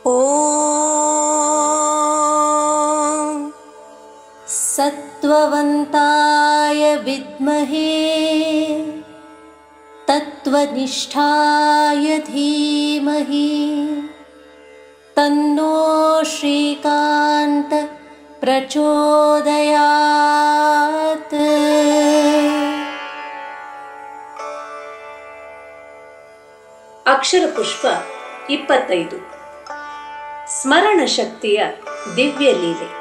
ॐ सत्त्ववन्ताय विद्महे तत्त्वनिष्ठाय धीमहि तन्नो श्रीकान्त प्रचोदयात् ಅಕ್ಷರ ಪುಷ್ಪ ಇಪ್ಪತ್ತೈದು ಸ್ಮರಣ ಶಕ್ತಿಯ ದಿವ್ಯ ಲೀಲೆ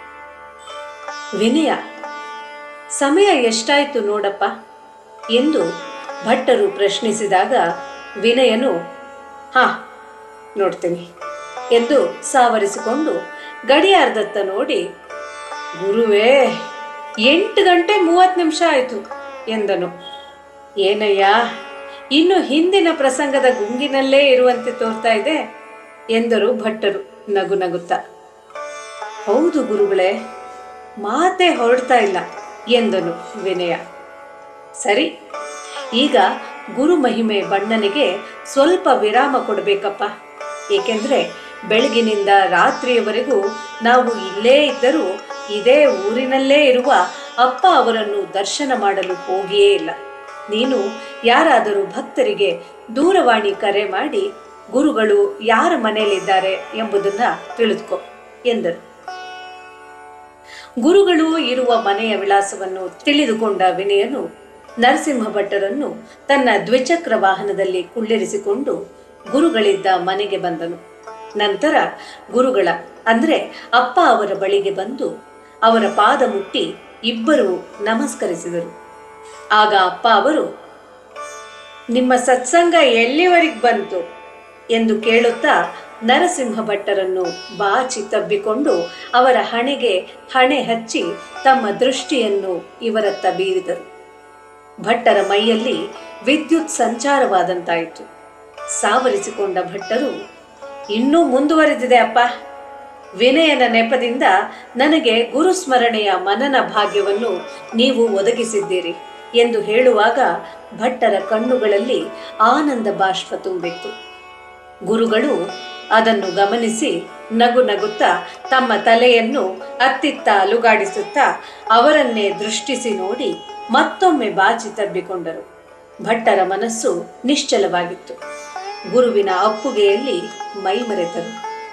ವಿನಯ ಸಮಯ ಎಷ್ಟಾಯ್ತು ನೋಡಪ್ಪ ಎಂದು ಭಟ್ಟರು ಪ್ರಶ್ನಿಸಿದಾಗ ವಿನಯನು ಹಾ ನೋಡ್ತೀನಿ ಎಂದು ಸಾವರಿಸಿಕೊಂಡು ಗಡಿಯಾರದತ್ತ ನೋಡಿ ಗುರುವೇ ಎಂಟು ಗಂಟೆ ಮೂವತ್ತು ನಿಮಿಷ ಆಯಿತು ಎಂದನು ಏನಯ್ಯ ಇನ್ನು ಹಿಂದಿನ ಪ್ರಸಂಗದ ಗುಂಗಿನಲ್ಲೇ ಇರುವಂತೆ ತೋರ್ತಾ ಇದೆ ಎಂದರು ಭಟ್ಟರು ನಗು ನಗುತ್ತಾ ಹೌದು ಗುರುಗಳೇ ಮಾತೇ ಹೊರಡ್ತಾ ಇಲ್ಲ ಎಂದನು ವಿನಯ ಸರಿ ಈಗ ಗುರು ಮಹಿಮೆ ಬಣ್ಣನಿಗೆ ಸ್ವಲ್ಪ ವಿರಾಮ ಕೊಡಬೇಕಪ್ಪ ಏಕೆಂದ್ರೆ ಬೆಳಗಿನಿಂದ ರಾತ್ರಿಯವರೆಗೂ ನಾವು ಇಲ್ಲೇ ಇದ್ದರೂ ಇದೇ ಊರಿನಲ್ಲೇ ಇರುವ ಅಪ್ಪ ಅವರನ್ನು ದರ್ಶನ ಮಾಡಲು ಹೋಗಿಯೇ ಇಲ್ಲ ನೀನು ಯಾರಾದರೂ ಭಕ್ತರಿಗೆ ದೂರವಾಣಿ ಕರೆ ಮಾಡಿ ಗುರುಗಳು ಯಾರ ಮನೆಯಲ್ಲಿದ್ದಾರೆ ಎಂಬುದನ್ನ ತಿಳಿದುಕೋ ಎಂದರು ಗುರುಗಳು ಇರುವ ಮನೆಯ ವಿಳಾಸವನ್ನು ತಿಳಿದುಕೊಂಡ ವಿನಯನು ನರಸಿಂಹ ಭಟ್ಟರನ್ನು ತನ್ನ ದ್ವಿಚಕ್ರ ವಾಹನದಲ್ಲಿ ಕುಳ್ಳಿರಿಸಿಕೊಂಡು ಗುರುಗಳಿದ್ದ ಮನೆಗೆ ಬಂದನು ನಂತರ ಗುರುಗಳ ಅಂದ್ರೆ ಅಪ್ಪ ಅವರ ಬಳಿಗೆ ಬಂದು ಅವರ ಪಾದ ಮುಟ್ಟಿ ಇಬ್ಬರು ನಮಸ್ಕರಿಸಿದರು ಆಗ ಅಪ್ಪ ಅವರು ನಿಮ್ಮ ಸತ್ಸಂಗ ಎಲ್ಲಿವರೆಗೆ ಬಂತು ಎಂದು ಕೇಳುತ್ತಾ ನರಸಿಂಹ ಭಟ್ಟರನ್ನು ಬಾಚಿ ತಬ್ಬಿಕೊಂಡು ಅವರ ಹಣೆಗೆ ಹಣೆ ಹಚ್ಚಿ ತಮ್ಮ ದೃಷ್ಟಿಯನ್ನು ಇವರತ್ತ ಬೀರಿದರು ಭಟ್ಟರ ಮೈಯಲ್ಲಿ ವಿದ್ಯುತ್ ಸಂಚಾರವಾದಂತಾಯಿತು ಸಾವರಿಸಿಕೊಂಡ ಭಟ್ಟರು ಇನ್ನೂ ಮುಂದುವರೆದಿದೆ ಅಪ್ಪ ವಿನಯನ ನೆಪದಿಂದ ನನಗೆ ಗುರುಸ್ಮರಣೆಯ ಮನನ ಭಾಗ್ಯವನ್ನು ನೀವು ಒದಗಿಸಿದ್ದೀರಿ ಎಂದು ಹೇಳುವಾಗ ಭಟ್ಟರ ಕಣ್ಣುಗಳಲ್ಲಿ ಆನಂದ ಬಾಷ್ಪ ತುಂಬಿತ್ತು ಗುರುಗಳು ಅದನ್ನು ಗಮನಿಸಿ ನಗು ನಗುತ್ತಾ ತಮ್ಮ ತಲೆಯನ್ನು ಅತ್ತಿತ್ತ ಅಲುಗಾಡಿಸುತ್ತಾ ಅವರನ್ನೇ ದೃಷ್ಟಿಸಿ ನೋಡಿ ಮತ್ತೊಮ್ಮೆ ಬಾಚಿ ತಬ್ಬಿಕೊಂಡರು ಭಟ್ಟರ ಮನಸ್ಸು ನಿಶ್ಚಲವಾಗಿತ್ತು ಗುರುವಿನ ಅಪ್ಪುಗೆಯಲ್ಲಿ ಮೈಮರೆತರು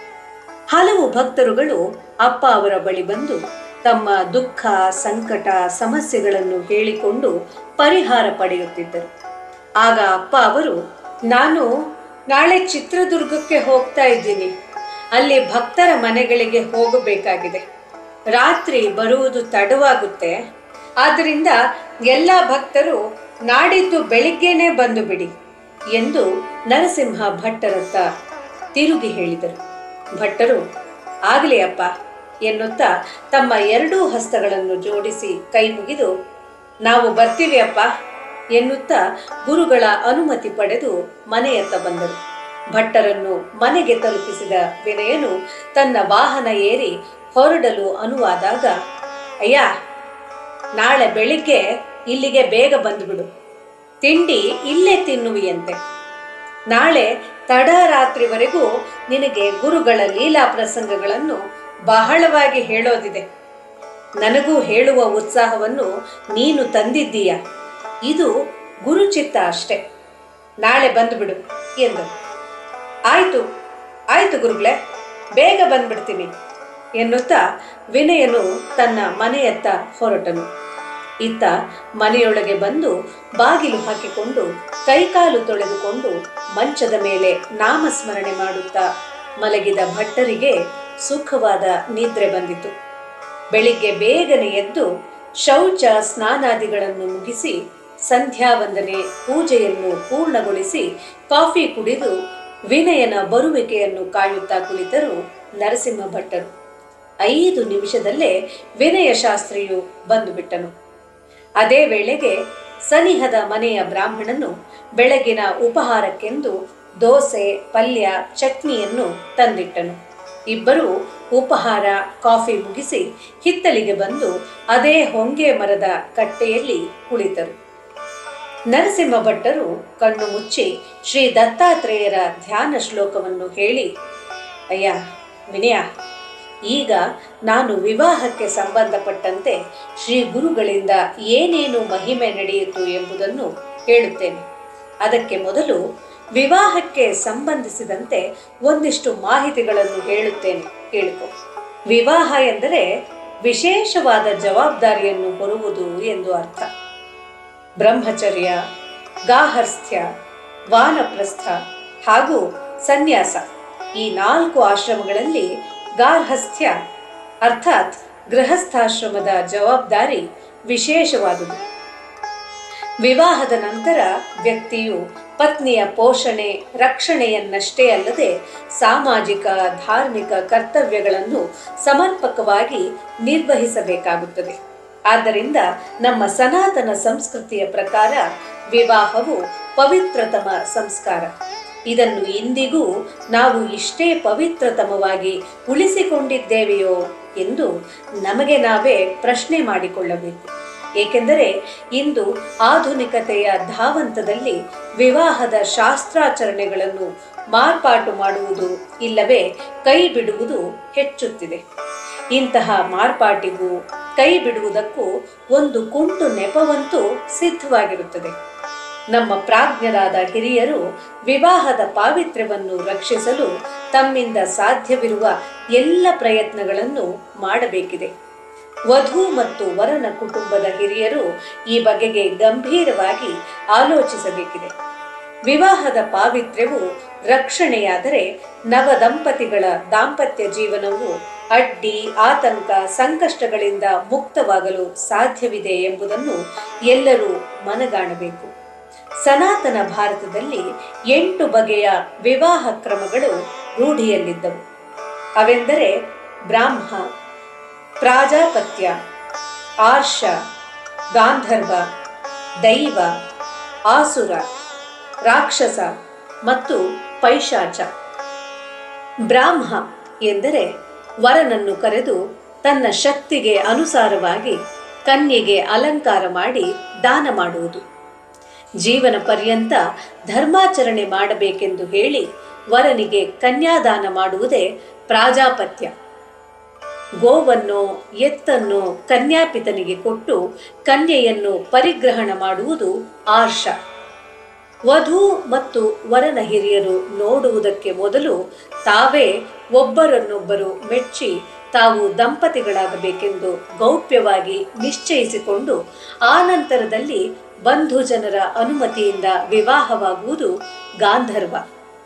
ಹಲವು ಭಕ್ತರುಗಳು ಅಪ್ಪ ಅವರ ಬಳಿ ಬಂದು ತಮ್ಮ ದುಃಖ ಸಂಕಟ ಸಮಸ್ಯೆಗಳನ್ನು ಹೇಳಿಕೊಂಡು ಪರಿಹಾರ ಪಡೆಯುತ್ತಿದ್ದರು ಆಗ ಅಪ್ಪ ಅವರು ನಾನು ನಾಳೆ ಚಿತ್ರದುರ್ಗಕ್ಕೆ ಹೋಗ್ತಾ ಇದ್ದೀನಿ ಅಲ್ಲಿ ಭಕ್ತರ ಮನೆಗಳಿಗೆ ಹೋಗಬೇಕಾಗಿದೆ ರಾತ್ರಿ ಬರುವುದು ತಡವಾಗುತ್ತೆ ಆದ್ದರಿಂದ ಎಲ್ಲ ಭಕ್ತರು ನಾಡಿದ್ದು ಬೆಳಿಗ್ಗೆನೆ ಬಂದು ಬಿಡಿ ಎಂದು ನರಸಿಂಹ ಭಟ್ಟರತ್ತ ತಿರುಗಿ ಹೇಳಿದರು ಭಟ್ಟರು ಆಗಲಿ ಅಪ್ಪ ಎನ್ನುತ್ತಾ ತಮ್ಮ ಎರಡೂ ಹಸ್ತಗಳನ್ನು ಜೋಡಿಸಿ ಕೈ ಮುಗಿದು ನಾವು ಬರ್ತೀವಿ ಅಪ್ಪ ಎನ್ನುತ್ತಾ ಗುರುಗಳ ಅನುಮತಿ ಪಡೆದು ಮನೆಯತ್ತ ಬಂದರು ಭಟ್ಟರನ್ನು ಮನೆಗೆ ತಲುಪಿಸಿದ ವಿನಯನು ತನ್ನ ವಾಹನ ಏರಿ ಹೊರಡಲು ಅನುವಾದಾಗ ಅಯ್ಯ ನಾಳೆ ಬೆಳಿಗ್ಗೆ ಇಲ್ಲಿಗೆ ಬೇಗ ಬಂದುಬಿಡು ತಿಂಡಿ ಇಲ್ಲೇ ತಿನ್ನುವಿಯಂತೆ ನಾಳೆ ತಡರಾತ್ರಿವರೆಗೂ ನಿನಗೆ ಗುರುಗಳ ಲೀಲಾ ಪ್ರಸಂಗಗಳನ್ನು ಬಹಳವಾಗಿ ಹೇಳೋದಿದೆ ನನಗೂ ಹೇಳುವ ಉತ್ಸಾಹವನ್ನು ನೀನು ತಂದಿದ್ದೀಯ ಇದು ಗುರುಚಿತ್ತ ಅಷ್ಟೆ ನಾಳೆ ಬಂದುಬಿಡು ಎಂದರು ಆಯ್ತು ಆಯ್ತು ಗುರುಗಳೇ ಬೇಗ ಬಂದ್ಬಿಡ್ತೀನಿ ಎನ್ನುತ್ತಾ ವಿನಯನು ತನ್ನ ಮನೆಯತ್ತ ಹೊರಟನು ಇತ್ತ ಮನೆಯೊಳಗೆ ಬಂದು ಬಾಗಿಲು ಹಾಕಿಕೊಂಡು ಕೈಕಾಲು ತೊಳೆದುಕೊಂಡು ಮಂಚದ ಮೇಲೆ ನಾಮಸ್ಮರಣೆ ಮಾಡುತ್ತಾ ಮಲಗಿದ ಭಟ್ಟರಿಗೆ ಸುಖವಾದ ನಿದ್ರೆ ಬಂದಿತು ಬೆಳಿಗ್ಗೆ ಬೇಗನೆ ಎದ್ದು ಶೌಚ ಸ್ನಾನಾದಿಗಳನ್ನು ಮುಗಿಸಿ ಸಂಧ್ಯಾ ವಂದನೆ ಪೂಜೆಯನ್ನು ಪೂರ್ಣಗೊಳಿಸಿ ಕಾಫಿ ಕುಡಿದು ವಿನಯನ ಬರುವಿಕೆಯನ್ನು ಕಾಯುತ್ತಾ ಕುಳಿತರು ನರಸಿಂಹ ಭಟ್ಟರು ಐದು ನಿಮಿಷದಲ್ಲೇ ವಿನಯ ಶಾಸ್ತ್ರಿಯು ಬಂದು ಬಿಟ್ಟನು ಅದೇ ವೇಳೆಗೆ ಸನಿಹದ ಮನೆಯ ಬ್ರಾಹ್ಮಣನು ಬೆಳಗಿನ ಉಪಹಾರಕ್ಕೆಂದು ದೋಸೆ ಪಲ್ಯ ಚಟ್ನಿಯನ್ನು ತಂದಿಟ್ಟನು ಇಬ್ಬರು ಉಪಹಾರ ಕಾಫಿ ಮುಗಿಸಿ ಹಿತ್ತಲಿಗೆ ಬಂದು ಅದೇ ಹೊಂಗೆ ಮರದ ಕಟ್ಟೆಯಲ್ಲಿ ಕುಳಿತರು ನರಸಿಂಹ ಭಟ್ಟರು ಕಣ್ಣು ಮುಚ್ಚಿ ಶ್ರೀ ದತ್ತಾತ್ರೇಯರ ಧ್ಯಾನ ಶ್ಲೋಕವನ್ನು ಹೇಳಿ ಅಯ್ಯ ವಿನಯ ಈಗ ನಾನು ವಿವಾಹಕ್ಕೆ ಸಂಬಂಧಪಟ್ಟಂತೆ ಶ್ರೀ ಗುರುಗಳಿಂದ ಏನೇನು ಮಹಿಮೆ ನಡೆಯಿತು ಎಂಬುದನ್ನು ಹೇಳುತ್ತೇನೆ ಅದಕ್ಕೆ ಮೊದಲು ವಿವಾಹಕ್ಕೆ ಸಂಬಂಧಿಸಿದಂತೆ ಒಂದಿಷ್ಟು ಮಾಹಿತಿಗಳನ್ನು ಹೇಳುತ್ತೇನೆ ಕೇಳಿಕೊ ವಿವಾಹ ಎಂದರೆ ವಿಶೇಷವಾದ ಜವಾಬ್ದಾರಿಯನ್ನು ಹೊರುವುದು ಎಂದು ಅರ್ಥ ಬ್ರಹ್ಮಚರ್ಯ ಗಾರ್ಹಸ್ಥ್ಯ ವಾನಪ್ರಸ್ಥ ಹಾಗೂ ಸನ್ಯಾಸ ಈ ನಾಲ್ಕು ಆಶ್ರಮಗಳಲ್ಲಿ ಗಾರ್ಹಸ್ಥ್ಯ ಅರ್ಥಾತ್ ಗೃಹಸ್ಥಾಶ್ರಮದ ಜವಾಬ್ದಾರಿ ವಿಶೇಷವಾದುದು ವಿವಾಹದ ನಂತರ ವ್ಯಕ್ತಿಯು ಪತ್ನಿಯ ಪೋಷಣೆ ರಕ್ಷಣೆಯನ್ನಷ್ಟೇ ಅಲ್ಲದೆ ಸಾಮಾಜಿಕ ಧಾರ್ಮಿಕ ಕರ್ತವ್ಯಗಳನ್ನು ಸಮರ್ಪಕವಾಗಿ ನಿರ್ವಹಿಸಬೇಕಾಗುತ್ತದೆ ಆದ್ದರಿಂದ ನಮ್ಮ ಸನಾತನ ಸಂಸ್ಕೃತಿಯ ಪ್ರಕಾರ ವಿವಾಹವು ಪವಿತ್ರತಮ ಸಂಸ್ಕಾರ ಇದನ್ನು ಇಂದಿಗೂ ನಾವು ಇಷ್ಟೇ ಪವಿತ್ರತಮವಾಗಿ ಉಳಿಸಿಕೊಂಡಿದ್ದೇವೆಯೋ ಎಂದು ನಮಗೆ ನಾವೇ ಪ್ರಶ್ನೆ ಮಾಡಿಕೊಳ್ಳಬೇಕು ಏಕೆಂದರೆ ಇಂದು ಆಧುನಿಕತೆಯ ಧಾವಂತದಲ್ಲಿ ವಿವಾಹದ ಶಾಸ್ತ್ರಾಚರಣೆಗಳನ್ನು ಮಾರ್ಪಾಟು ಮಾಡುವುದು ಇಲ್ಲವೇ ಕೈ ಬಿಡುವುದು ಹೆಚ್ಚುತ್ತಿದೆ ಇಂತಹ ಮಾರ್ಪಾಟಿಗೂ ಕೈ ಬಿಡುವುದಕ್ಕೂ ಒಂದು ಕುಂಟು ನೆಪವಂತೂ ಸಿದ್ಧವಾಗಿರುತ್ತದೆ ನಮ್ಮ ಪ್ರಾಜ್ಞರಾದ ಹಿರಿಯರು ವಿವಾಹದ ಪಾವಿತ್ರ್ಯವನ್ನು ರಕ್ಷಿಸಲು ತಮ್ಮಿಂದ ಸಾಧ್ಯವಿರುವ ಎಲ್ಲ ಪ್ರಯತ್ನಗಳನ್ನು ಮಾಡಬೇಕಿದೆ ವಧು ಮತ್ತು ವರನ ಕುಟುಂಬದ ಹಿರಿಯರು ಈ ಬಗೆಗೆ ಗಂಭೀರವಾಗಿ ಆಲೋಚಿಸಬೇಕಿದೆ ವಿವಾಹದ ಪಾವಿತ್ರ್ಯವು ರಕ್ಷಣೆಯಾದರೆ ನವ ದಂಪತಿಗಳ ದಾಂಪತ್ಯ ಜೀವನವು ಅಡ್ಡಿ ಆತಂಕ ಸಂಕಷ್ಟಗಳಿಂದ ಮುಕ್ತವಾಗಲು ಸಾಧ್ಯವಿದೆ ಎಂಬುದನ್ನು ಎಲ್ಲರೂ ಮನಗಾಣಬೇಕು ಸನಾತನ ಭಾರತದಲ್ಲಿ ಎಂಟು ಬಗೆಯ ವಿವಾಹ ಕ್ರಮಗಳು ರೂಢಿಯಲ್ಲಿದ್ದವು ಅವೆಂದರೆ ಬ್ರಾಹ್ಮ ಪ್ರಾಜಾಪತ್ಯ ಆರ್ಷ ಗಾಂಧರ್ವ ದೈವ ಆಸುರ ರಾಕ್ಷಸ ಮತ್ತು ಪೈಶಾಚ ಬ್ರಾಹ್ಮ ಎಂದರೆ ವರನನ್ನು ಕರೆದು ತನ್ನ ಶಕ್ತಿಗೆ ಅನುಸಾರವಾಗಿ ಕನ್ಯೆಗೆ ಅಲಂಕಾರ ಮಾಡಿ ದಾನ ಮಾಡುವುದು ಜೀವನ ಪರ್ಯಂತ ಧರ್ಮಾಚರಣೆ ಮಾಡಬೇಕೆಂದು ಹೇಳಿ ವರನಿಗೆ ಕನ್ಯಾದಾನ ಮಾಡುವುದೇ ಪ್ರಾಜಾಪತ್ಯ ಗೋವನ್ನು ಎತ್ತನ್ನು ಕನ್ಯಾಪಿತನಿಗೆ ಕೊಟ್ಟು ಕನ್ಯೆಯನ್ನು ಪರಿಗ್ರಹಣ ಮಾಡುವುದು ಆರ್ಷ ವಧು ಮತ್ತು ವರನ ಹಿರಿಯರು ನೋಡುವುದಕ್ಕೆ ಮೊದಲು ತಾವೇ ಒಬ್ಬರನ್ನೊಬ್ಬರು ಮೆಚ್ಚಿ ತಾವು ದಂಪತಿಗಳಾಗಬೇಕೆಂದು ಗೌಪ್ಯವಾಗಿ ನಿಶ್ಚಯಿಸಿಕೊಂಡು ಆ ನಂತರದಲ್ಲಿ ಬಂಧು ಜನರ ಅನುಮತಿಯಿಂದ ವಿವಾಹವಾಗುವುದು ಗಾಂಧರ್ವ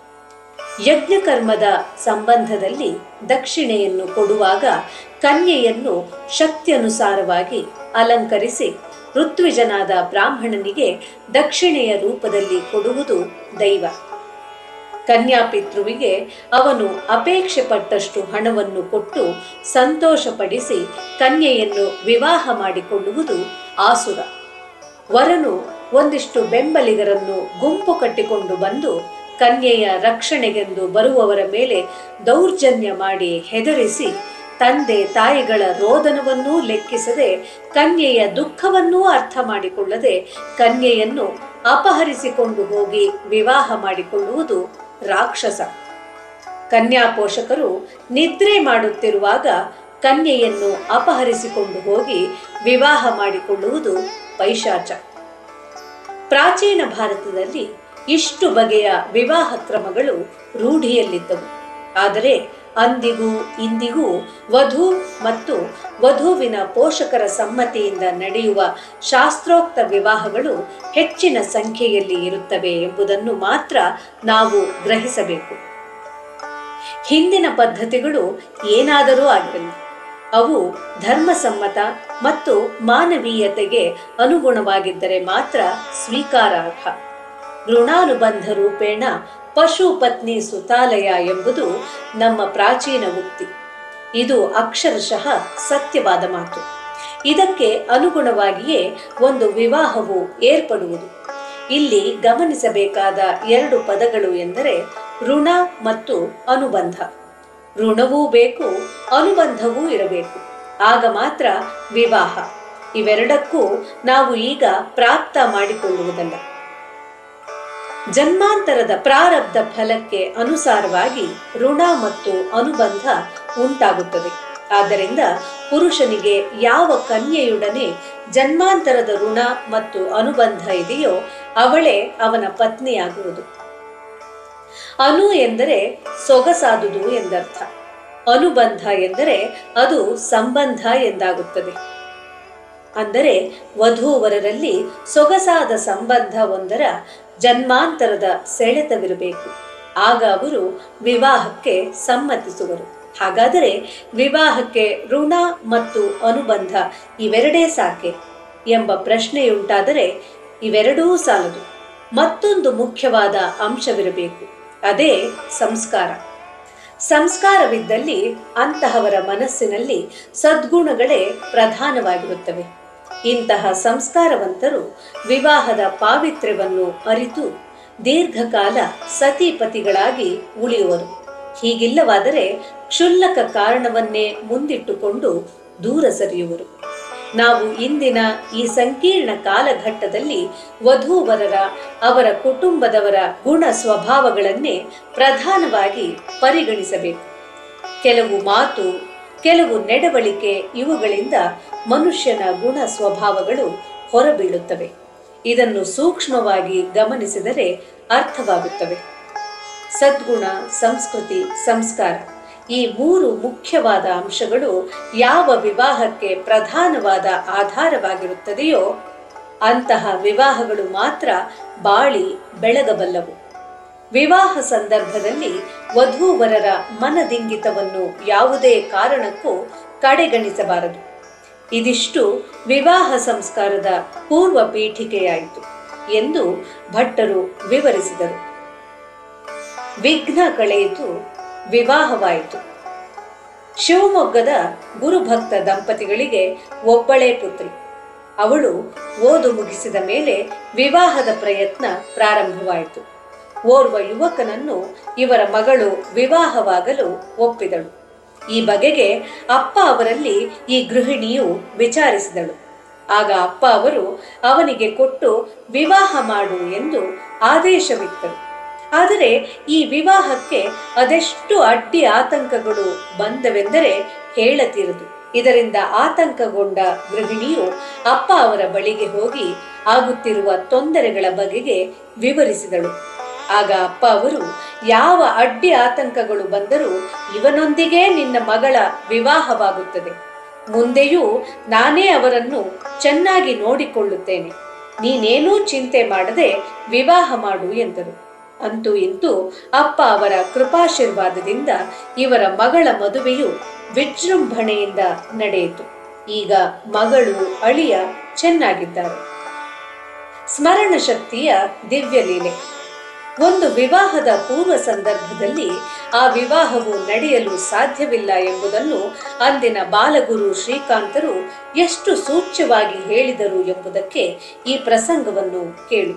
ಯಜ್ಞಕರ್ಮದ ಸಂಬಂಧದಲ್ಲಿ ದಕ್ಷಿಣೆಯನ್ನು ಕೊಡುವಾಗ ಕನ್ಯೆಯನ್ನು ಶಕ್ತಿಯನುಸಾರವಾಗಿ ಅಲಂಕರಿಸಿ ಋತ್ವಿಜನಾದ ಬ್ರಾಹ್ಮಣನಿಗೆ ದಕ್ಷಿಣೆಯ ರೂಪದಲ್ಲಿ ಕೊಡುವುದು ದೈವ ಕನ್ಯಾಪಿತೃವಿಗೆ ಅವನು ಅಪೇಕ್ಷೆ ಪಟ್ಟಷ್ಟು ಹಣವನ್ನು ಕೊಟ್ಟು ಸಂತೋಷಪಡಿಸಿ ಕನ್ಯೆಯನ್ನು ವಿವಾಹ ಮಾಡಿಕೊಳ್ಳುವುದು ಆಸುರ ವರನು ಒಂದಿಷ್ಟು ಬೆಂಬಲಿಗರನ್ನು ಗುಂಪು ಕಟ್ಟಿಕೊಂಡು ಬಂದು ಕನ್ಯೆಯ ರಕ್ಷಣೆಗೆಂದು ಬರುವವರ ಮೇಲೆ ದೌರ್ಜನ್ಯ ಮಾಡಿ ಹೆದರಿಸಿ ತಂದೆ ತಾಯಿಗಳ ರೋದನವನ್ನೂ ಲೆಕ್ಕಿಸದೆ ಕನ್ಯೆಯ ದುಃಖವನ್ನೂ ಅರ್ಥ ಮಾಡಿಕೊಳ್ಳದೆ ಕನ್ಯೆಯನ್ನು ಅಪಹರಿಸಿಕೊಂಡು ಹೋಗಿ ವಿವಾಹ ಮಾಡಿಕೊಳ್ಳುವುದು ರಾಕ್ಷಸ ಕನ್ಯಾ ಪೋಷಕರು ನಿದ್ರೆ ಮಾಡುತ್ತಿರುವಾಗ ಕನ್ಯೆಯನ್ನು ಅಪಹರಿಸಿಕೊಂಡು ಹೋಗಿ ವಿವಾಹ ಮಾಡಿಕೊಳ್ಳುವುದು ಪೈಶಾಚ ಪ್ರಾಚೀನ ಭಾರತದಲ್ಲಿ ಇಷ್ಟು ಬಗೆಯ ವಿವಾಹ ಕ್ರಮಗಳು ರೂಢಿಯಲ್ಲಿದ್ದವು ಆದರೆ ಅಂದಿಗೂ ಇಂದಿಗೂ ವಧು ಮತ್ತು ವಧುವಿನ ಪೋಷಕರ ಸಮ್ಮತಿಯಿಂದ ನಡೆಯುವ ಶಾಸ್ತ್ರೋಕ್ತ ವಿವಾಹಗಳು ಹೆಚ್ಚಿನ ಸಂಖ್ಯೆಯಲ್ಲಿ ಇರುತ್ತವೆ ಎಂಬುದನ್ನು ಮಾತ್ರ ನಾವು ಗ್ರಹಿಸಬೇಕು ಹಿಂದಿನ ಪದ್ಧತಿಗಳು ಏನಾದರೂ ಆಗಿರಲಿ ಅವು ಧರ್ಮಸಮ್ಮತ ಮತ್ತು ಮಾನವೀಯತೆಗೆ ಅನುಗುಣವಾಗಿದ್ದರೆ ಮಾತ್ರ ಸ್ವೀಕಾರಾರ್ಹ ಋಣಾನುಬಂಧ ರೂಪೇಣ ಪಶು ಪತ್ನಿ ಸುತಾಲಯ ಎಂಬುದು ನಮ್ಮ ಪ್ರಾಚೀನ ಉಕ್ತಿ ಇದು ಅಕ್ಷರಶಃ ಸತ್ಯವಾದ ಮಾತು ಇದಕ್ಕೆ ಅನುಗುಣವಾಗಿಯೇ ಒಂದು ವಿವಾಹವು ಏರ್ಪಡುವುದು ಇಲ್ಲಿ ಗಮನಿಸಬೇಕಾದ ಎರಡು ಪದಗಳು ಎಂದರೆ ಋಣ ಮತ್ತು ಅನುಬಂಧ ಋಣವೂ ಬೇಕು ಅನುಬಂಧವೂ ಇರಬೇಕು ಆಗ ಮಾತ್ರ ವಿವಾಹ ಇವೆರಡಕ್ಕೂ ನಾವು ಈಗ ಪ್ರಾಪ್ತ ಮಾಡಿಕೊಳ್ಳುವುದಲ್ಲ ಜನ್ಮಾಂತರದ ಪ್ರಾರಬ್ಧ ಫಲಕ್ಕೆ ಅನುಸಾರವಾಗಿ ಋಣ ಮತ್ತು ಅನುಬಂಧ ಉಂಟಾಗುತ್ತದೆ ಆದ್ದರಿಂದ ಪುರುಷನಿಗೆ ಯಾವ ಕನ್ಯೆಯೊಡನೆ ಜನ್ಮಾಂತರದ ಋಣ ಮತ್ತು ಅನುಬಂಧ ಇದೆಯೋ ಅವಳೇ ಅವನ ಪತ್ನಿಯಾಗುವುದು ಅನು ಎಂದರೆ ಸೊಗಸಾದುದು ಎಂದರ್ಥ ಅನುಬಂಧ ಎಂದರೆ ಅದು ಸಂಬಂಧ ಎಂದಾಗುತ್ತದೆ ಅಂದರೆ ವಧೂವರರಲ್ಲಿ ಸೊಗಸಾದ ಸಂಬಂಧ ಒಂದರ ಜನ್ಮಾಂತರದ ಸೆಳೆತವಿರಬೇಕು ಆಗ ಅವರು ವಿವಾಹಕ್ಕೆ ಸಮ್ಮತಿಸುವರು ಹಾಗಾದರೆ ವಿವಾಹಕ್ಕೆ ಋಣ ಮತ್ತು ಅನುಬಂಧ ಇವೆರಡೇ ಸಾಕೆ ಎಂಬ ಪ್ರಶ್ನೆಯುಂಟಾದರೆ ಇವೆರಡೂ ಸಾಲದು ಮತ್ತೊಂದು ಮುಖ್ಯವಾದ ಅಂಶವಿರಬೇಕು ಅದೇ ಸಂಸ್ಕಾರ ಸಂಸ್ಕಾರವಿದ್ದಲ್ಲಿ ಅಂತಹವರ ಮನಸ್ಸಿನಲ್ಲಿ ಸದ್ಗುಣಗಳೇ ಪ್ರಧಾನವಾಗಿರುತ್ತವೆ ಇಂತಹ ಸಂಸ್ಕಾರವಂತರು ವಿವಾಹದ ಪಾವಿತ್ರ್ಯವನ್ನು ಅರಿತು ದೀರ್ಘಕಾಲ ಸತಿಪತಿಗಳಾಗಿ ಉಳಿಯುವರು ಹೀಗಿಲ್ಲವಾದರೆ ಕ್ಷುಲ್ಲಕ ಕಾರಣವನ್ನೇ ಮುಂದಿಟ್ಟುಕೊಂಡು ದೂರ ಸರಿಯುವರು ನಾವು ಇಂದಿನ ಈ ಸಂಕೀರ್ಣ ಕಾಲಘಟ್ಟದಲ್ಲಿ ವಧೂವರರ ಅವರ ಕುಟುಂಬದವರ ಗುಣ ಸ್ವಭಾವಗಳನ್ನೇ ಪ್ರಧಾನವಾಗಿ ಪರಿಗಣಿಸಬೇಕು ಕೆಲವು ಮಾತು ಕೆಲವು ನಡವಳಿಕೆ ಇವುಗಳಿಂದ ಮನುಷ್ಯನ ಗುಣ ಸ್ವಭಾವಗಳು ಹೊರಬೀಳುತ್ತವೆ ಇದನ್ನು ಸೂಕ್ಷ್ಮವಾಗಿ ಗಮನಿಸಿದರೆ ಅರ್ಥವಾಗುತ್ತವೆ ಸದ್ಗುಣ ಸಂಸ್ಕೃತಿ ಸಂಸ್ಕಾರ ಈ ಮೂರು ಮುಖ್ಯವಾದ ಅಂಶಗಳು ಯಾವ ವಿವಾಹಕ್ಕೆ ಪ್ರಧಾನವಾದ ಆಧಾರವಾಗಿರುತ್ತದೆಯೋ ಅಂತಹ ವಿವಾಹಗಳು ಮಾತ್ರ ಬಾಳಿ ಬೆಳಗಬಲ್ಲವು ವಿವಾಹ ಸಂದರ್ಭದಲ್ಲಿ ವಧೂವರರ ಮನದಿಂಗಿತವನ್ನು ಯಾವುದೇ ಕಾರಣಕ್ಕೂ ಕಡೆಗಣಿಸಬಾರದು ಇದಿಷ್ಟು ವಿವಾಹ ಸಂಸ್ಕಾರದ ಪೂರ್ವ ಪೀಠಿಕೆಯಾಯಿತು ಎಂದು ಭಟ್ಟರು ವಿವರಿಸಿದರು ವಿಘ್ನ ಕಳೆಯಿತು ವಿವಾಹವಾಯಿತು ಶಿವಮೊಗ್ಗದ ಗುರುಭಕ್ತ ದಂಪತಿಗಳಿಗೆ ಒಬ್ಬಳೇ ಪುತ್ರಿ ಅವಳು ಓದು ಮುಗಿಸಿದ ಮೇಲೆ ವಿವಾಹದ ಪ್ರಯತ್ನ ಪ್ರಾರಂಭವಾಯಿತು ಓರ್ವ ಯುವಕನನ್ನು ಇವರ ಮಗಳು ವಿವಾಹವಾಗಲು ಒಪ್ಪಿದಳು ಈ ಬಗೆಗೆ ಅಪ್ಪ ಅವರಲ್ಲಿ ಈ ಗೃಹಿಣಿಯು ವಿಚಾರಿಸಿದಳು ಆಗ ಅಪ್ಪ ಅವರು ಅವನಿಗೆ ಕೊಟ್ಟು ವಿವಾಹ ಮಾಡು ಎಂದು ಆದೇಶವಿತ್ತರು ಆದರೆ ಈ ವಿವಾಹಕ್ಕೆ ಅದೆಷ್ಟು ಅಡ್ಡಿ ಆತಂಕಗಳು ಬಂದವೆಂದರೆ ಹೇಳತೀರದು ಇದರಿಂದ ಆತಂಕಗೊಂಡ ಗೃಹಿಣಿಯು ಅಪ್ಪ ಅವರ ಬಳಿಗೆ ಹೋಗಿ ಆಗುತ್ತಿರುವ ತೊಂದರೆಗಳ ಬಗೆಗೆ ವಿವರಿಸಿದಳು ಆಗ ಅಪ್ಪ ಅವರು ಯಾವ ಅಡ್ಡಿ ಆತಂಕಗಳು ಬಂದರೂ ಇವನೊಂದಿಗೆ ನಿನ್ನ ಮಗಳ ವಿವಾಹವಾಗುತ್ತದೆ ಮುಂದೆಯೂ ನಾನೇ ಅವರನ್ನು ಚೆನ್ನಾಗಿ ನೋಡಿಕೊಳ್ಳುತ್ತೇನೆ ನೀನೇನೂ ಚಿಂತೆ ಮಾಡದೆ ವಿವಾಹ ಮಾಡು ಎಂದರು ಅಂತೂ ಇಂತೂ ಅಪ್ಪ ಅವರ ಕೃಪಾಶೀರ್ವಾದದಿಂದ ಇವರ ಮಗಳ ಮದುವೆಯು ವಿಜೃಂಭಣೆಯಿಂದ ನಡೆಯಿತು ಈಗ ಮಗಳು ಅಳಿಯ ಚೆನ್ನಾಗಿದ್ದಾರೆ ಸ್ಮರಣ ಶಕ್ತಿಯ ದಿವ್ಯ ಲೀಲೆ ಒಂದು ವಿವಾಹದ ಪೂರ್ವ ಸಂದರ್ಭದಲ್ಲಿ ಆ ವಿವಾಹವು ನಡೆಯಲು ಸಾಧ್ಯವಿಲ್ಲ ಎಂಬುದನ್ನು ಅಂದಿನ ಬಾಲಗುರು ಶ್ರೀಕಾಂತರು ಎಷ್ಟು ಸೂಚ್ಯವಾಗಿ ಹೇಳಿದರು ಎಂಬುದಕ್ಕೆ ಈ ಪ್ರಸಂಗವನ್ನು ಕೇಳು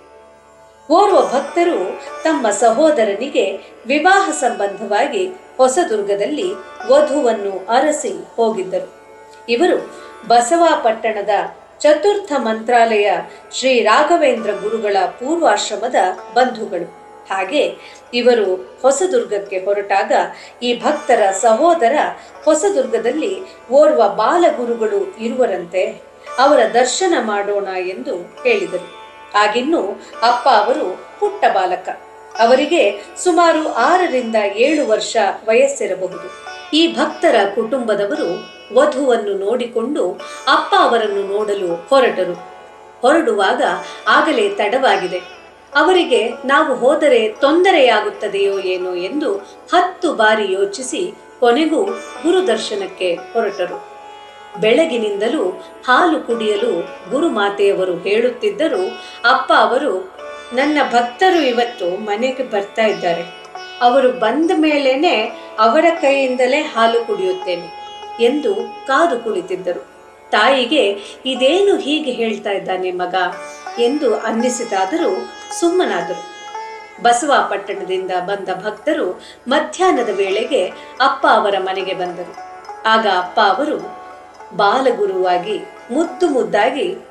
ಓರ್ವ ಭಕ್ತರು ತಮ್ಮ ಸಹೋದರನಿಗೆ ವಿವಾಹ ಸಂಬಂಧವಾಗಿ ಹೊಸದುರ್ಗದಲ್ಲಿ ವಧುವನ್ನು ಅರಸಿ ಹೋಗಿದ್ದರು ಇವರು ಬಸವಾಪಟ್ಟಣದ ಚತುರ್ಥ ಮಂತ್ರಾಲಯ ಶ್ರೀ ರಾಘವೇಂದ್ರ ಗುರುಗಳ ಪೂರ್ವಾಶ್ರಮದ ಬಂಧುಗಳು ಹಾಗೆ ಇವರು ಹೊಸದುರ್ಗಕ್ಕೆ ಹೊರಟಾಗ ಈ ಭಕ್ತರ ಸಹೋದರ ಹೊಸದುರ್ಗದಲ್ಲಿ ಓರ್ವ ಬಾಲಗುರುಗಳು ಇರುವರಂತೆ ಅವರ ದರ್ಶನ ಮಾಡೋಣ ಎಂದು ಹೇಳಿದರು ಆಗಿನ್ನೂ ಅಪ್ಪ ಅವರು ಪುಟ್ಟ ಬಾಲಕ ಅವರಿಗೆ ಸುಮಾರು ಆರರಿಂದ ಏಳು ವರ್ಷ ವಯಸ್ಸಿರಬಹುದು ಈ ಭಕ್ತರ ಕುಟುಂಬದವರು ವಧುವನ್ನು ನೋಡಿಕೊಂಡು ಅಪ್ಪ ಅವರನ್ನು ನೋಡಲು ಹೊರಟರು ಹೊರಡುವಾಗ ಆಗಲೇ ತಡವಾಗಿದೆ ಅವರಿಗೆ ನಾವು ಹೋದರೆ ತೊಂದರೆಯಾಗುತ್ತದೆಯೋ ಏನೋ ಎಂದು ಹತ್ತು ಬಾರಿ ಯೋಚಿಸಿ ಕೊನೆಗೂ ಗುರುದರ್ಶನಕ್ಕೆ ಹೊರಟರು ಬೆಳಗಿನಿಂದಲೂ ಹಾಲು ಕುಡಿಯಲು ಗುರುಮಾತೆಯವರು ಹೇಳುತ್ತಿದ್ದರೂ ಅಪ್ಪ ಅವರು ನನ್ನ ಭಕ್ತರು ಇವತ್ತು ಮನೆಗೆ ಬರ್ತಾ ಇದ್ದಾರೆ ಅವರು ಬಂದ ಮೇಲೇನೆ ಅವರ ಕೈಯಿಂದಲೇ ಹಾಲು ಕುಡಿಯುತ್ತೇನೆ ಎಂದು ಕಾದು ಕುಳಿತಿದ್ದರು ತಾಯಿಗೆ ಇದೇನು ಹೀಗೆ ಹೇಳ್ತಾ ಇದ್ದಾನೆ ಮಗ ಎಂದು ಅನ್ನಿಸಿದಾದರೂ ಸುಮ್ಮನಾದರು ಬಸವಾಪಟ್ಟಣದಿಂದ ಬಂದ ಭಕ್ತರು ಮಧ್ಯಾಹ್ನದ ವೇಳೆಗೆ ಅಪ್ಪ ಅವರ ಮನೆಗೆ ಬಂದರು ಆಗ ಅಪ್ಪ ಅವರು ಬಾಲಗುರುವಾಗಿ ಮುದ್ದು ಮುದ್ದಾಗಿ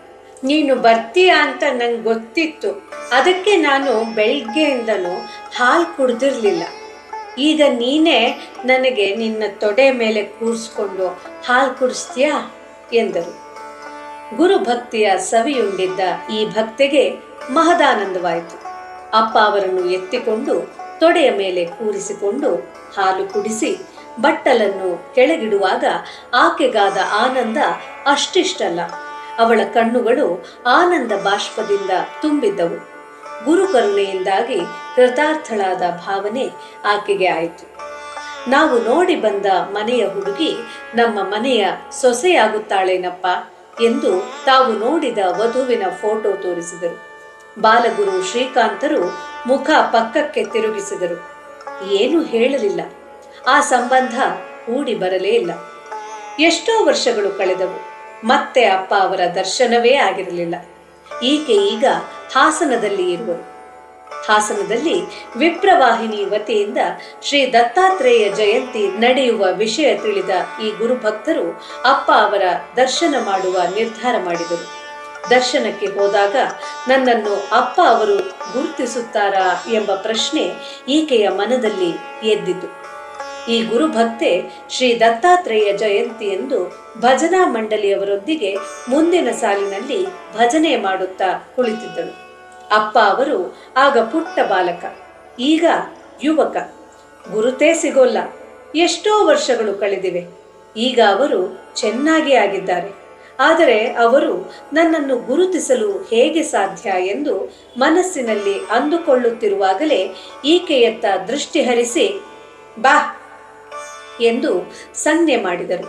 ನೀನು ಬರ್ತೀಯ ಅಂತ ನಂಗೆ ಗೊತ್ತಿತ್ತು ಅದಕ್ಕೆ ನಾನು ಬೆಳಗ್ಗೆಯಿಂದನೂ ಹಾಲು ಕುಡ್ದಿರ್ಲಿಲ್ಲ ಈಗ ನೀನೇ ನನಗೆ ನಿನ್ನ ತೊಡೆ ಮೇಲೆ ಕೂರಿಸ್ಕೊಂಡು ಹಾಲು ಕುಡಿಸ್ತೀಯಾ ಎಂದರು ಗುರು ಭಕ್ತಿಯ ಸವಿಯುಂಡಿದ್ದ ಈ ಭಕ್ತಿಗೆ ಮಹದಾನಂದವಾಯಿತು ಅಪ್ಪ ಅವರನ್ನು ಎತ್ತಿಕೊಂಡು ತೊಡೆಯ ಮೇಲೆ ಕೂರಿಸಿಕೊಂಡು ಹಾಲು ಕುಡಿಸಿ ಬಟ್ಟಲನ್ನು ಕೆಳಗಿಡುವಾಗ ಆಕೆಗಾದ ಆನಂದ ಅಷ್ಟಿಷ್ಟಲ್ಲ ಅವಳ ಕಣ್ಣುಗಳು ಆನಂದ ಬಾಷ್ಪದಿಂದ ತುಂಬಿದ್ದವು ಗುರು ಕರುಣೆಯಿಂದಾಗಿ ಕೃತಾರ್ಥಳಾದ ಭಾವನೆ ಆಕೆಗೆ ಆಯಿತು ನಾವು ನೋಡಿ ಬಂದ ಮನೆಯ ಹುಡುಗಿ ನಮ್ಮ ಮನೆಯ ಸೊಸೆಯಾಗುತ್ತಾಳೇನಪ್ಪ ಎಂದು ತಾವು ನೋಡಿದ ವಧುವಿನ ಫೋಟೋ ತೋರಿಸಿದರು ಬಾಲಗುರು ಶ್ರೀಕಾಂತರು ಮುಖ ಪಕ್ಕಕ್ಕೆ ತಿರುಗಿಸಿದರು ಏನು ಹೇಳಲಿಲ್ಲ ಆ ಸಂಬಂಧ ಕೂಡಿ ಬರಲೇ ಇಲ್ಲ ಎಷ್ಟೋ ವರ್ಷಗಳು ಕಳೆದವು ಮತ್ತೆ ಅಪ್ಪ ಅವರ ದರ್ಶನವೇ ಆಗಿರಲಿಲ್ಲ ಈಕೆ ಈಗ ಹಾಸನದಲ್ಲಿ ಇರುವರು ಹಾಸನದಲ್ಲಿ ವಿಪ್ರವಾಹಿನಿ ವತಿಯಿಂದ ಶ್ರೀ ದತ್ತಾತ್ರೇಯ ಜಯಂತಿ ನಡೆಯುವ ವಿಷಯ ತಿಳಿದ ಈ ಗುರುಭಕ್ತರು ಅಪ್ಪ ಅವರ ದರ್ಶನ ಮಾಡುವ ನಿರ್ಧಾರ ಮಾಡಿದರು ದರ್ಶನಕ್ಕೆ ಹೋದಾಗ ನನ್ನನ್ನು ಅಪ್ಪ ಅವರು ಗುರುತಿಸುತ್ತಾರಾ ಎಂಬ ಪ್ರಶ್ನೆ ಈಕೆಯ ಮನದಲ್ಲಿ ಎದ್ದಿತು ಈ ಗುರುಭಕ್ತೆ ಶ್ರೀ ದತ್ತಾತ್ರೇಯ ಜಯಂತಿ ಎಂದು ಭಜನಾ ಮಂಡಳಿಯವರೊಂದಿಗೆ ಮುಂದಿನ ಸಾಲಿನಲ್ಲಿ ಭಜನೆ ಮಾಡುತ್ತಾ ಕುಳಿತಿದ್ದಳು ಅಪ್ಪ ಅವರು ಆಗ ಪುಟ್ಟ ಬಾಲಕ ಈಗ ಯುವಕ ಗುರುತೇ ಸಿಗೋಲ್ಲ ಎಷ್ಟೋ ವರ್ಷಗಳು ಕಳೆದಿವೆ ಈಗ ಅವರು ಚೆನ್ನಾಗಿ ಆಗಿದ್ದಾರೆ ಆದರೆ ಅವರು ನನ್ನನ್ನು ಗುರುತಿಸಲು ಹೇಗೆ ಸಾಧ್ಯ ಎಂದು ಮನಸ್ಸಿನಲ್ಲಿ ಅಂದುಕೊಳ್ಳುತ್ತಿರುವಾಗಲೇ ಈಕೆಯತ್ತ ದೃಷ್ಟಿ ಹರಿಸಿ ಬಾ ಎಂದು ಸಂಜ್ಞೆ ಮಾಡಿದರು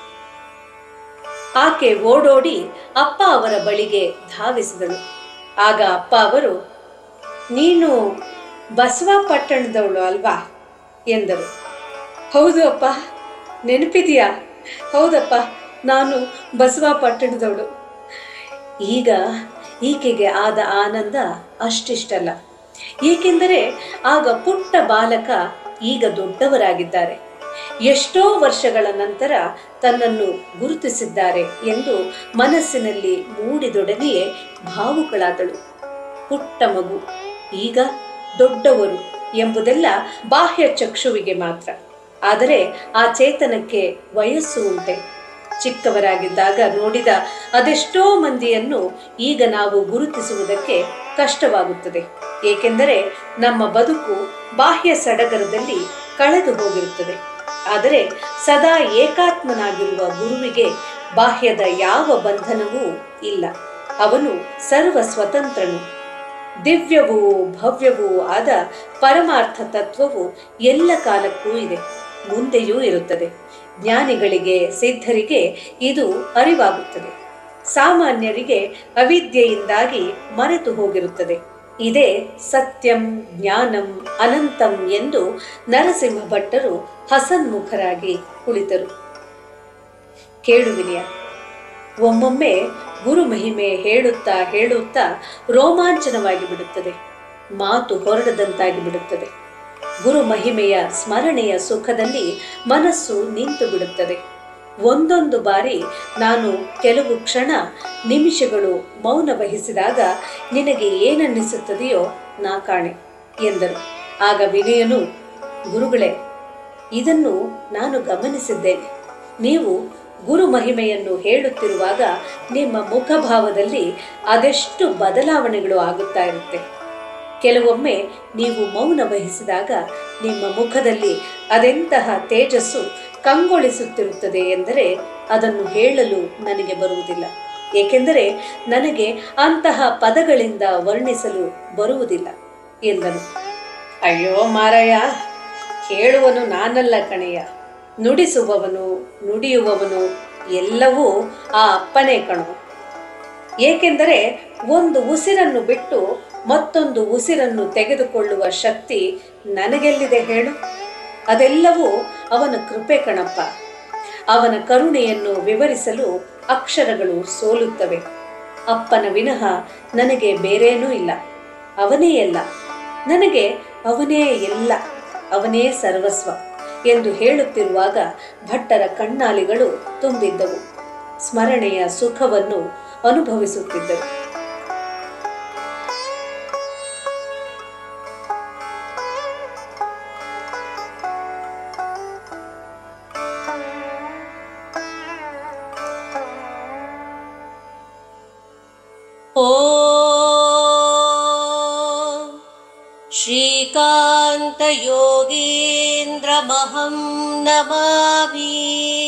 ಆಕೆ ಓಡೋಡಿ ಅಪ್ಪ ಅವರ ಬಳಿಗೆ ಧಾವಿಸಿದಳು ಆಗ ಅಪ್ಪ ಅವರು ನೀನು ಬಸವಪಟ್ಟಣದವಳು ಅಲ್ವಾ ಎಂದರು ಹೌದು ಅಪ್ಪ ನೆನಪಿದೆಯಾ ಹೌದಪ್ಪ ನಾನು ಬಸವಪಟ್ಟಣದವಳು ಈಗ ಈಕೆಗೆ ಆದ ಆನಂದ ಅಷ್ಟಿಷ್ಟಲ್ಲ ಏಕೆಂದರೆ ಆಗ ಪುಟ್ಟ ಬಾಲಕ ಈಗ ದೊಡ್ಡವರಾಗಿದ್ದಾರೆ ಎಷ್ಟೋ ವರ್ಷಗಳ ನಂತರ ತನ್ನನ್ನು ಗುರುತಿಸಿದ್ದಾರೆ ಎಂದು ಮನಸ್ಸಿನಲ್ಲಿ ಮೂಡಿದೊಡನೆಯೇ ಭಾವುಕಳಾದಳು ಪುಟ್ಟ ಮಗು ಈಗ ದೊಡ್ಡವರು ಎಂಬುದೆಲ್ಲ ಬಾಹ್ಯ ಚಕ್ಷುವಿಗೆ ಮಾತ್ರ ಆದರೆ ಆ ಚೇತನಕ್ಕೆ ವಯಸ್ಸು ಉಂಟೆ ಚಿಕ್ಕವರಾಗಿದ್ದಾಗ ನೋಡಿದ ಅದೆಷ್ಟೋ ಮಂದಿಯನ್ನು ಈಗ ನಾವು ಗುರುತಿಸುವುದಕ್ಕೆ ಕಷ್ಟವಾಗುತ್ತದೆ ಏಕೆಂದರೆ ನಮ್ಮ ಬದುಕು ಬಾಹ್ಯ ಸಡಗರದಲ್ಲಿ ಕಳೆದು ಹೋಗಿರುತ್ತದೆ ಆದರೆ ಸದಾ ಏಕಾತ್ಮನಾಗಿರುವ ಗುರುವಿಗೆ ಬಾಹ್ಯದ ಯಾವ ಬಂಧನವೂ ಇಲ್ಲ ಅವನು ಸರ್ವ ಸ್ವತಂತ್ರನು ದಿವ್ಯವೂ ಭವ್ಯವೂ ಆದ ಪರಮಾರ್ಥ ತತ್ವವು ಎಲ್ಲ ಕಾಲಕ್ಕೂ ಇದೆ ಮುಂದೆಯೂ ಇರುತ್ತದೆ ಜ್ಞಾನಿಗಳಿಗೆ ಸಿದ್ಧರಿಗೆ ಇದು ಅರಿವಾಗುತ್ತದೆ ಸಾಮಾನ್ಯರಿಗೆ ಅವಿದ್ಯೆಯಿಂದಾಗಿ ಮರೆತು ಹೋಗಿರುತ್ತದೆ ಇದೇ ಸತ್ಯಂ ಜ್ಞಾನಂ ಅನಂತಂ ಎಂದು ನರಸಿಂಹ ಭಟ್ಟರು ಹಸನ್ಮುಖರಾಗಿ ಕುಳಿತರು ಕೇಳು ವಿನಯ ಒಮ್ಮೊಮ್ಮೆ ಗುರು ಮಹಿಮೆ ಹೇಳುತ್ತಾ ಹೇಳುತ್ತಾ ರೋಮಾಂಚನವಾಗಿ ಬಿಡುತ್ತದೆ ಮಾತು ಹೊರಡದಂತಾಗಿ ಬಿಡುತ್ತದೆ ಗುರು ಮಹಿಮೆಯ ಸ್ಮರಣೆಯ ಸುಖದಲ್ಲಿ ಮನಸ್ಸು ನಿಂತು ಬಿಡುತ್ತದೆ ಒಂದೊಂದು ಬಾರಿ ನಾನು ಕೆಲವು ಕ್ಷಣ ನಿಮಿಷಗಳು ಮೌನ ವಹಿಸಿದಾಗ ನಿನಗೆ ಏನನ್ನಿಸುತ್ತದೆಯೋ ನಾ ಕಾಣೆ ಎಂದರು ಆಗ ವಿನಯನು ಗುರುಗಳೇ ಇದನ್ನು ನಾನು ಗಮನಿಸಿದ್ದೇನೆ ನೀವು ಗುರು ಮಹಿಮೆಯನ್ನು ಹೇಳುತ್ತಿರುವಾಗ ನಿಮ್ಮ ಮುಖಭಾವದಲ್ಲಿ ಅದೆಷ್ಟು ಬದಲಾವಣೆಗಳು ಆಗುತ್ತಾ ಇರುತ್ತೆ ಕೆಲವೊಮ್ಮೆ ನೀವು ಮೌನ ವಹಿಸಿದಾಗ ನಿಮ್ಮ ಮುಖದಲ್ಲಿ ಅದೆಂತಹ ತೇಜಸ್ಸು ಕಂಗೊಳಿಸುತ್ತಿರುತ್ತದೆ ಎಂದರೆ ಅದನ್ನು ಹೇಳಲು ನನಗೆ ಬರುವುದಿಲ್ಲ ಏಕೆಂದರೆ ನನಗೆ ಅಂತಹ ಪದಗಳಿಂದ ವರ್ಣಿಸಲು ಬರುವುದಿಲ್ಲ ಎಂದನು ಅಯ್ಯೋ ಮಾರಾಯ ಕೇಳುವನು ನಾನಲ್ಲ ಕಣೆಯ ನುಡಿಸುವವನು ನುಡಿಯುವವನು ಎಲ್ಲವೂ ಆ ಅಪ್ಪನೇ ಕಣು ಏಕೆಂದರೆ ಒಂದು ಉಸಿರನ್ನು ಬಿಟ್ಟು ಮತ್ತೊಂದು ಉಸಿರನ್ನು ತೆಗೆದುಕೊಳ್ಳುವ ಶಕ್ತಿ ನನಗೆಲ್ಲಿದೆ ಹೇಳು ಅದೆಲ್ಲವೂ ಅವನ ಕೃಪೆ ಕಣಪ್ಪ ಅವನ ಕರುಣೆಯನ್ನು ವಿವರಿಸಲು ಅಕ್ಷರಗಳು ಸೋಲುತ್ತವೆ ಅಪ್ಪನ ವಿನಃ ನನಗೆ ಬೇರೇನೂ ಇಲ್ಲ ಅವನೇ ಎಲ್ಲ ನನಗೆ ಅವನೇ ಎಲ್ಲ ಅವನೇ ಸರ್ವಸ್ವ ಎಂದು ಹೇಳುತ್ತಿರುವಾಗ ಭಟ್ಟರ ಕಣ್ಣಾಲಿಗಳು ತುಂಬಿದ್ದವು ಸ್ಮರಣೆಯ ಸುಖವನ್ನು ಅನುಭವಿಸುತ್ತಿದ್ದರು ॐ श्रीकान्तयोगीन्द्रमहं नमामि